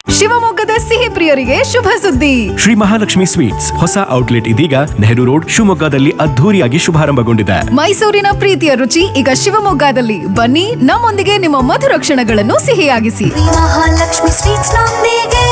ಶಿವಮೊಗ್ಗದ ಸಿಹಿ ಪ್ರಿಯರಿಗೆ ಶುಭ ಸುದ್ದಿ ಶ್ರೀ ಮಹಾಲಕ್ಷ್ಮಿ ಸ್ವೀಟ್ಸ್ ಹೊಸ ಔಟ್ಲೆಟ್ ಇದೀಗ ನೆಹರು ರೋಡ್ ಶಿವಮೊಗ್ಗದಲ್ಲಿ ಅದ್ಧೂರಿಯಾಗಿ ಶುಭಾರಂಭಗೊಂಡಿದೆ ಮೈಸೂರಿನ ಪ್ರೀತಿಯ ರುಚಿ ಈಗ ಶಿವಮೊಗ್ಗದಲ್ಲಿ ಬನ್ನಿ ನಮ್ಮೊಂದಿಗೆ ನಿಮ್ಮ ಮಧುರ ಕ್ಷಣಗಳನ್ನು ಸಿಹಿಯಾಗಿಸಿ ಮಹಾಲಕ್ಷ್ಮಿ ಸ್ವೀಟ್ಸ್ ನೊಂದಿಗೆ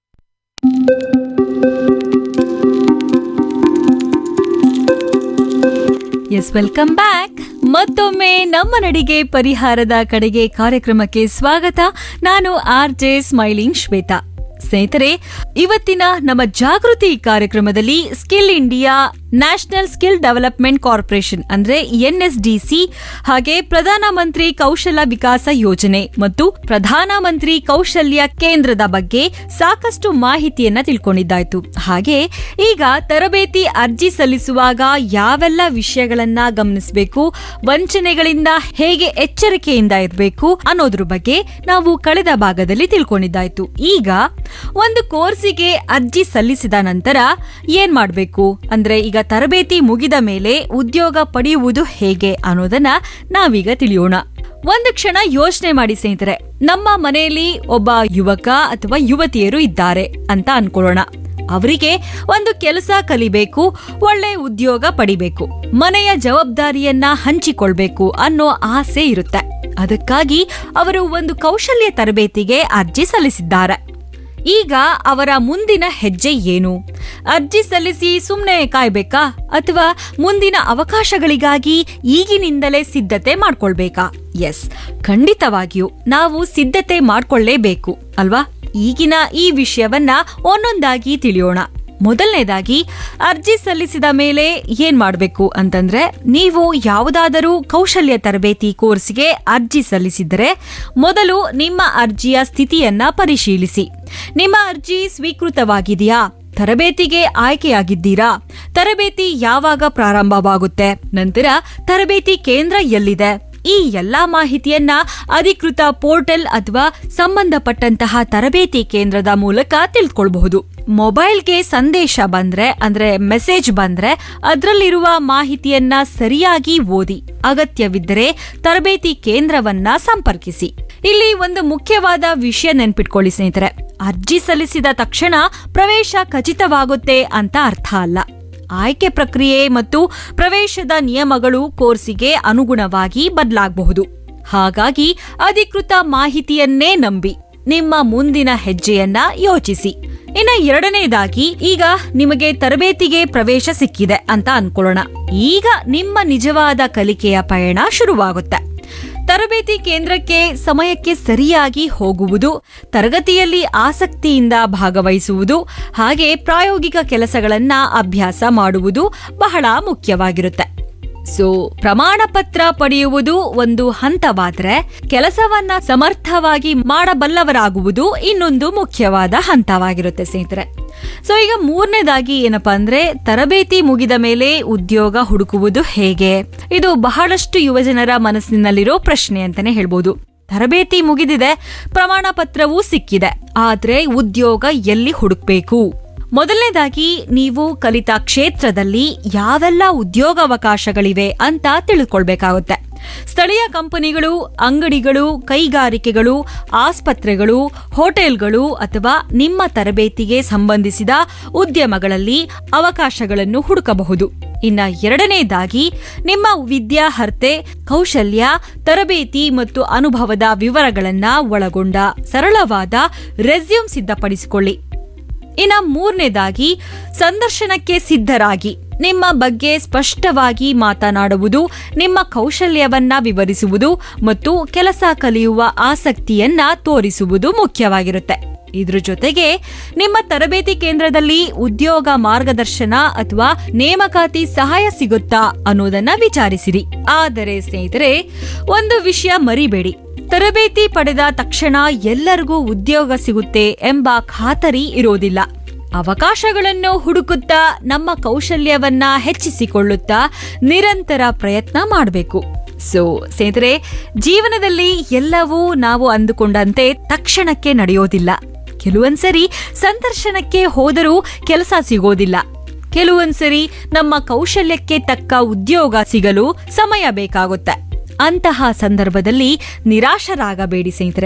ಎಸ್ ವೆಲ್ಕಮ್ ಬ್ಯಾಕ್ ಮತ್ತೊಮ್ಮೆ ನಮ್ಮ ನಡಿಗೆ ಪರಿಹಾರದ ಕಡೆಗೆ ಕಾರ್ಯಕ್ರಮಕ್ಕೆ ಸ್ವಾಗತ ನಾನು ಆರ್ ಜೆ ಸ್ಮೈಲಿಂಗ್ ಶ್ವೇತಾ ಸ್ನೇಹಿತರೆ ಇವತ್ತಿನ ನಮ್ಮ ಜಾಗೃತಿ ಕಾರ್ಯಕ್ರಮದಲ್ಲಿ skill India national skill development corporation ಅಂದ್ರೆ ಎನ್ಎಸ್ಡಿಸಿ ಹಾಗೆ ಪ್ರಧಾನಮಂತ್ರಿ ಕೌಶಲ ವಿಕಾಸ ಯೋಜನೆ ಮತ್ತು ಪ್ರಧಾನಮಂತ್ರಿ ಕೌಶಲ್ಯ ಕೇಂದ್ರದ ಬಗ್ಗೆ ಸಾಕಷ್ಟು ಮಾಹಿತಿಯನ್ನ ತಿಳ್ಕೊಂಡಿದ್ದಾಯ್ತು ಹಾಗೆ ಈಗ ತರಬೇತಿ ಅರ್ಜಿ ಸಲ್ಲಿಸುವಾಗ ಯಾವೆಲ್ಲ ವಿಷಯಗಳನ್ನ ಗಮನಿಸಬೇಕು ವಂಚನೆಗಳಿಂದ ಹೇಗೆ ಎಚ್ಚರಿಕೆಯಿಂದ ಇರಬೇಕು ಅನ್ನೋದ್ರ ಬಗ್ಗೆ ನಾವು ಕಳೆದ ಭಾಗದಲ್ಲಿ ತಿಳ್ಕೊಂಡಿದ್ದಾಯ್ತು ಈಗ ಒಂದು ಕೋರ್ಸಿಗೆ ಅರ್ಜಿ ಸಲ್ಲಿಸಿದ ನಂತರ ಏನ್ ಮಾಡ್ಬೇಕು ಅಂದ್ರೆ ಈಗ ತರಬೇತಿ ಮುಗಿದ ಮೇಲೆ ಉದ್ಯೋಗ ಪಡೆಯುವುದು ಹೇಗೆ ಅನ್ನೋದನ್ನ ನಾವೀಗ ತಿಳಿಯೋಣ ಒಂದು ಕ್ಷಣ ಯೋಚನೆ ಮಾಡಿ ಸ್ನೇಹಿತರೆ ನಮ್ಮ ಮನೆಯಲ್ಲಿ ಒಬ್ಬ ಯುವಕ ಅಥವಾ ಯುವತಿಯರು ಇದ್ದಾರೆ ಅಂತ ಅನ್ಕೊಳ್ಳೋಣ ಅವರಿಗೆ ಒಂದು ಕೆಲಸ ಕಲಿಬೇಕು ಒಳ್ಳೆ ಉದ್ಯೋಗ ಪಡಿಬೇಕು ಮನೆಯ ಜವಾಬ್ದಾರಿಯನ್ನ ಹಂಚಿಕೊಳ್ಬೇಕು ಅನ್ನೋ ಆಸೆ ಇರುತ್ತೆ ಅದಕ್ಕಾಗಿ ಅವರು ಒಂದು ಕೌಶಲ್ಯ ತರಬೇತಿಗೆ ಅರ್ಜಿ ಸಲ್ಲಿಸಿದ್ದಾರೆ ಈಗ ಅವರ ಮುಂದಿನ ಹೆಜ್ಜೆ ಏನು ಅರ್ಜಿ ಸಲ್ಲಿಸಿ ಸುಮ್ಮನೆ ಕಾಯ್ಬೇಕಾ ಅಥವಾ ಮುಂದಿನ ಅವಕಾಶಗಳಿಗಾಗಿ ಈಗಿನಿಂದಲೇ ಸಿದ್ಧತೆ ಮಾಡ್ಕೊಳ್ಬೇಕಾ ಎಸ್ ಖಂಡಿತವಾಗಿಯೂ ನಾವು ಸಿದ್ಧತೆ ಮಾಡ್ಕೊಳ್ಳೇಬೇಕು ಅಲ್ವಾ ಈಗಿನ ಈ ವಿಷಯವನ್ನ ಒಂದೊಂದಾಗಿ ತಿಳಿಯೋಣ ಮೊದಲನೇದಾಗಿ ಅರ್ಜಿ ಸಲ್ಲಿಸಿದ ಮೇಲೆ ಏನ್ ಮಾಡಬೇಕು ಅಂತಂದ್ರೆ ನೀವು ಯಾವುದಾದರೂ ಕೌಶಲ್ಯ ತರಬೇತಿ ಕೋರ್ಸ್ಗೆ ಅರ್ಜಿ ಸಲ್ಲಿಸಿದರೆ ಮೊದಲು ನಿಮ್ಮ ಅರ್ಜಿಯ ಸ್ಥಿತಿಯನ್ನ ಪರಿಶೀಲಿಸಿ ನಿಮ್ಮ ಅರ್ಜಿ ಸ್ವೀಕೃತವಾಗಿದೆಯಾ ತರಬೇತಿಗೆ ಆಯ್ಕೆಯಾಗಿದ್ದೀರಾ ತರಬೇತಿ ಯಾವಾಗ ಪ್ರಾರಂಭವಾಗುತ್ತೆ ನಂತರ ತರಬೇತಿ ಕೇಂದ್ರ ಎಲ್ಲಿದೆ ಈ ಎಲ್ಲಾ ಮಾಹಿತಿಯನ್ನ ಅಧಿಕೃತ ಪೋರ್ಟಲ್ ಅಥವಾ ಸಂಬಂಧಪಟ್ಟಂತಹ ತರಬೇತಿ ಕೇಂದ್ರದ ಮೂಲಕ ತಿಳ್ಕೊಳ್ಬಹುದು ಮೊಬೈಲ್ಗೆ ಸಂದೇಶ ಬಂದ್ರೆ ಅಂದ್ರೆ ಮೆಸೇಜ್ ಬಂದ್ರೆ ಅದರಲ್ಲಿರುವ ಮಾಹಿತಿಯನ್ನ ಸರಿಯಾಗಿ ಓದಿ ಅಗತ್ಯವಿದ್ದರೆ ತರಬೇತಿ ಕೇಂದ್ರವನ್ನ ಸಂಪರ್ಕಿಸಿ ಇಲ್ಲಿ ಒಂದು ಮುಖ್ಯವಾದ ವಿಷಯ ನೆನ್ಪಿಟ್ಕೊಳ್ಳಿ ಸ್ನೇಹಿತರೆ ಅರ್ಜಿ ಸಲ್ಲಿಸಿದ ತಕ್ಷಣ ಪ್ರವೇಶ ಖಚಿತವಾಗುತ್ತೆ ಅಂತ ಅರ್ಥ ಅಲ್ಲ ಆಯ್ಕೆ ಪ್ರಕ್ರಿಯೆ ಮತ್ತು ಪ್ರವೇಶದ ನಿಯಮಗಳು ಕೋರ್ಸಿಗೆ ಅನುಗುಣವಾಗಿ ಬದಲಾಗಬಹುದು ಹಾಗಾಗಿ ಅಧಿಕೃತ ಮಾಹಿತಿಯನ್ನೇ ನಂಬಿ ನಿಮ್ಮ ಮುಂದಿನ ಹೆಜ್ಜೆಯನ್ನ ಯೋಚಿಸಿ ಇನ್ನ ಎರಡನೇದಾಗಿ ಈಗ ನಿಮಗೆ ತರಬೇತಿಗೆ ಪ್ರವೇಶ ಸಿಕ್ಕಿದೆ ಅಂತ ಅನ್ಕೊಳ್ಳೋಣ ಈಗ ನಿಮ್ಮ ನಿಜವಾದ ಕಲಿಕೆಯ ಪಯಣ ಶುರುವಾಗುತ್ತೆ ತರಬೇತಿ ಕೇಂದ್ರಕ್ಕೆ ಸಮಯಕ್ಕೆ ಸರಿಯಾಗಿ ಹೋಗುವುದು ತರಗತಿಯಲ್ಲಿ ಆಸಕ್ತಿಯಿಂದ ಭಾಗವಹಿಸುವುದು ಹಾಗೆ ಪ್ರಾಯೋಗಿಕ ಕೆಲಸಗಳನ್ನ ಅಭ್ಯಾಸ ಮಾಡುವುದು ಬಹಳ ಮುಖ್ಯವಾಗಿರುತ್ತೆ ಸೊ ಪ್ರಮಾಣ ಪತ್ರ ಪಡೆಯುವುದು ಒಂದು ಹಂತವಾದ್ರೆ ಕೆಲಸವನ್ನ ಸಮರ್ಥವಾಗಿ ಮಾಡಬಲ್ಲವರಾಗುವುದು ಇನ್ನೊಂದು ಮುಖ್ಯವಾದ ಹಂತವಾಗಿರುತ್ತೆ ಸ್ನೇಹಿತರೆ ಸೊ ಈಗ ಮೂರನೇದಾಗಿ ಏನಪ್ಪಾ ಅಂದ್ರೆ ತರಬೇತಿ ಮುಗಿದ ಮೇಲೆ ಉದ್ಯೋಗ ಹುಡುಕುವುದು ಹೇಗೆ ಇದು ಬಹಳಷ್ಟು ಯುವಜನರ ಮನಸ್ಸಿನಲ್ಲಿರೋ ಪ್ರಶ್ನೆ ಅಂತಾನೆ ಹೇಳ್ಬೋದು ತರಬೇತಿ ಮುಗಿದಿದೆ ಪ್ರಮಾಣ ಪತ್ರವೂ ಸಿಕ್ಕಿದೆ ಆದ್ರೆ ಉದ್ಯೋಗ ಎಲ್ಲಿ ಹುಡುಕ್ಬೇಕು ಮೊದಲನೇದಾಗಿ ನೀವು ಕಲಿತ ಕ್ಷೇತ್ರದಲ್ಲಿ ಯಾವೆಲ್ಲ ಉದ್ಯೋಗಾವಕಾಶಗಳಿವೆ ಅಂತ ತಿಳ್ಕೊಳ್ಬೇಕಾಗುತ್ತೆ ಸ್ಥಳೀಯ ಕಂಪನಿಗಳು ಅಂಗಡಿಗಳು ಕೈಗಾರಿಕೆಗಳು ಆಸ್ಪತ್ರೆಗಳು ಹೋಟೆಲ್ಗಳು ಅಥವಾ ನಿಮ್ಮ ತರಬೇತಿಗೆ ಸಂಬಂಧಿಸಿದ ಉದ್ಯಮಗಳಲ್ಲಿ ಅವಕಾಶಗಳನ್ನು ಹುಡುಕಬಹುದು ಇನ್ನ ಎರಡನೇದಾಗಿ ನಿಮ್ಮ ವಿದ್ಯಾರ್ಹತೆ ಕೌಶಲ್ಯ ತರಬೇತಿ ಮತ್ತು ಅನುಭವದ ವಿವರಗಳನ್ನ ಒಳಗೊಂಡ ಸರಳವಾದ ರೆಸ್ಯೂಮ್ ಸಿದ್ಧಪಡಿಸಿಕೊಳ್ಳಿ ಇನ್ನ ಮೂರನೇದಾಗಿ ಸಂದರ್ಶನಕ್ಕೆ ಸಿದ್ಧರಾಗಿ ನಿಮ್ಮ ಬಗ್ಗೆ ಸ್ಪಷ್ಟವಾಗಿ ಮಾತನಾಡುವುದು ನಿಮ್ಮ ಕೌಶಲ್ಯವನ್ನ ವಿವರಿಸುವುದು ಮತ್ತು ಕೆಲಸ ಕಲಿಯುವ ಆಸಕ್ತಿಯನ್ನ ತೋರಿಸುವುದು ಮುಖ್ಯವಾಗಿರುತ್ತೆ ಇದ್ರ ಜೊತೆಗೆ ನಿಮ್ಮ ತರಬೇತಿ ಕೇಂದ್ರದಲ್ಲಿ ಉದ್ಯೋಗ ಮಾರ್ಗದರ್ಶನ ಅಥವಾ ನೇಮಕಾತಿ ಸಹಾಯ ಸಿಗುತ್ತಾ ಅನ್ನೋದನ್ನ ವಿಚಾರಿಸಿರಿ ಆದರೆ ಸ್ನೇಹಿತರೆ ಒಂದು ವಿಷಯ ಮರಿಬೇಡಿ ತರಬೇತಿ ಪಡೆದ ತಕ್ಷಣ ಎಲ್ಲರಿಗೂ ಉದ್ಯೋಗ ಸಿಗುತ್ತೆ ಎಂಬ ಖಾತರಿ ಇರೋದಿಲ್ಲ ಅವಕಾಶಗಳನ್ನು ಹುಡುಕುತ್ತಾ ನಮ್ಮ ಕೌಶಲ್ಯವನ್ನ ಹೆಚ್ಚಿಸಿಕೊಳ್ಳುತ್ತಾ ನಿರಂತರ ಪ್ರಯತ್ನ ಮಾಡಬೇಕು ಸೊ ಸ್ನೇಹಿತರೆ ಜೀವನದಲ್ಲಿ ಎಲ್ಲವೂ ನಾವು ಅಂದುಕೊಂಡಂತೆ ತಕ್ಷಣಕ್ಕೆ ನಡೆಯೋದಿಲ್ಲ ಕೆಲವೊಂದ್ಸರಿ ಸಂದರ್ಶನಕ್ಕೆ ಹೋದರೂ ಕೆಲಸ ಸಿಗೋದಿಲ್ಲ ಕೆಲವೊಂದ್ಸರಿ ನಮ್ಮ ಕೌಶಲ್ಯಕ್ಕೆ ತಕ್ಕ ಉದ್ಯೋಗ ಸಿಗಲು ಸಮಯ ಬೇಕಾಗುತ್ತೆ ಅಂತಹ ಸಂದರ್ಭದಲ್ಲಿ ನಿರಾಶರಾಗಬೇಡಿ ಸ್ನೇಹಿತರೆ